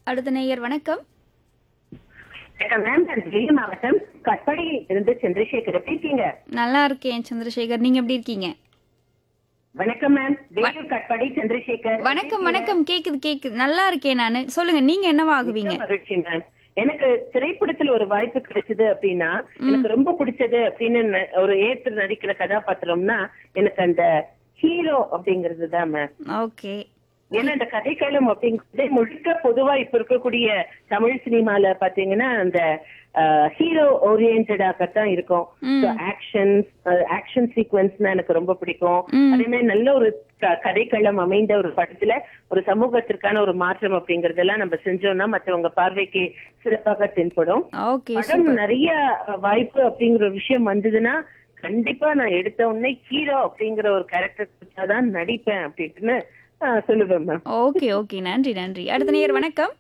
அடுத்த நேயர் வணக்கம் வணக்கம் மேம் நான் வேலூர் மாவட்டம் கட்படியில் இருந்து சந்திரசேகர் எப்படி இருக்கீங்க நல்லா இருக்கேன் சந்திரசேகர் நீங்க எப்படி இருக்கீங்க வணக்கம் மேம் வேலூர் கட்படி சந்திரசேகர் வணக்கம் வணக்கம் கேக்குது கேக்குது நல்லா இருக்கேன் நானு சொல்லுங்க நீங்க என்னவா ஆகுவீங்க மிக்க மகிழ்ச்சி மேம் எனக்கு திரைப்படத்துல ஒரு வாய்ப்பு கிடைச்சது அப்படின்னா எனக்கு ரொம்ப பிடிச்சது அப்படின்னு ந- ஒரு ஏற்று நடிக்கிற கதாபாத்திரம்னா எனக்கு அந்த ஹீரோ அப்படிங்கிறது தான் மேம் ஓகே ஏன்னா இந்த கதைக்களம் அப்படிங்கிறது முழுக்க பொதுவா இப்ப இருக்கக்கூடிய தமிழ் சினிமால பாத்தீங்கன்னா அந்த ஹீரோ ஓரியன்டாகத்தான் இருக்கும் ஆக்ஷன் ஆக்ஷன் சீக்வன்ஸ்னா எனக்கு ரொம்ப பிடிக்கும் அதே மாதிரி நல்ல ஒரு க- கதைக்களம் அமைந்த ஒரு படத்துல ஒரு சமூகத்திற்கான ஒரு மாற்றம் அப்படிங்கறதெல்லாம் நம்ம செஞ்சோம்னா மற்றவங்க பார்வைக்கு சிறப்பாக தென்படும் ஓகே படம் நிறைய வாய்ப்பு அப்படிங்கிற ஒரு விஷயம் வந்ததுன்னா கண்டிப்பா நான் எடுத்த உடனே ஹீரோ அப்படிங்கிற ஒரு கேரக்டர் தான் நடிப்பேன் அப்படின்னு ஆஹ், சொல்லுவேன் மேம் ஓகே ஓகே நன்றி நன்றி அடுத்த நேயர் வணக்கம்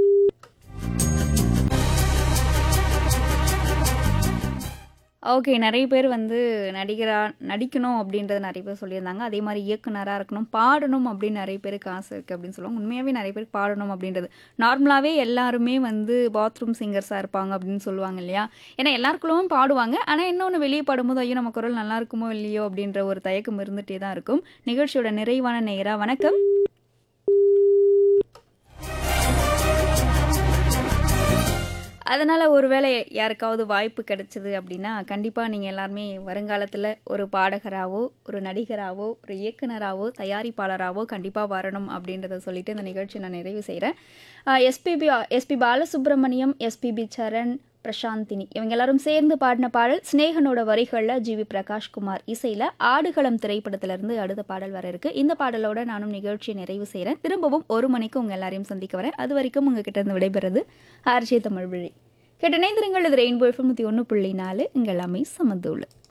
ஓகே நிறைய பேர் வந்து நடிகரா நடிக்கணும் அப்படின்றது நிறைய பேர் சொல்லியிருந்தாங்க அதே மாதிரி இயக்குனராக இருக்கணும் பாடணும் அப்படின்னு நிறைய பேருக்கு ஆசை இருக்குது அப்படின்னு சொல்லுவாங்க உண்மையாகவே நிறைய பேருக்கு பாடணும் அப்படின்றது நார்மலாகவே எல்லாருமே வந்து பாத்ரூம் சிங்கர்ஸாக இருப்பாங்க அப்படின்னு சொல்லுவாங்க இல்லையா ஏன்னா எல்லாருக்குள்ளவும் பாடுவாங்க ஆனால் இன்னொன்று வெளியே பாடும்போது ஐயோ நம்ம குரல் நல்லா இருக்குமோ இல்லையோ அப்படின்ற ஒரு தயக்கம் இருந்துகிட்டே தான் இருக்கும் நிகழ்ச்சியோட நிறைவான நேரா வணக்கம் அதனால் ஒருவேளை யாருக்காவது வாய்ப்பு கிடைச்சது அப்படின்னா கண்டிப்பாக நீங்கள் எல்லாருமே வருங்காலத்தில் ஒரு பாடகராகவோ ஒரு நடிகராகவோ ஒரு இயக்குனராகவோ தயாரிப்பாளராகவோ கண்டிப்பாக வரணும் அப்படின்றத சொல்லிட்டு இந்த நிகழ்ச்சி நான் நிறைவு செய்கிறேன் SPB SP Balasubrahmanyam SPB Charan Prasanthini இவங்க எல்லாரும் சேர்ந்து பாடின பாடல் சிநேகனோட வரிகளில் ஜிவி பிரகாஷ்குமார் இசையில் ஆடுகளம் திரைப்படத்திலிருந்து அடுத்த பாடல் வர இருக்கு இந்த பாடலோட நானும் நிகழ்ச்சியை நிறைவு செய்கிறேன் திரும்பவும் ஒரு மணிக்கு உங்கள் எல்லாரையும் சந்திக்க வரேன் அது வரைக்கும் உங்ககிட்ட இருந்து விடைபெறுது ஆர்ஜே தமிழ் விழி கேட்ட இணைந்திருங்கள் இது ரெயின்போ எஃப்எம் நூற்றி ஒன்று புள்ளி நாலு இங்கே எல்லாமே சமந்துள்ளு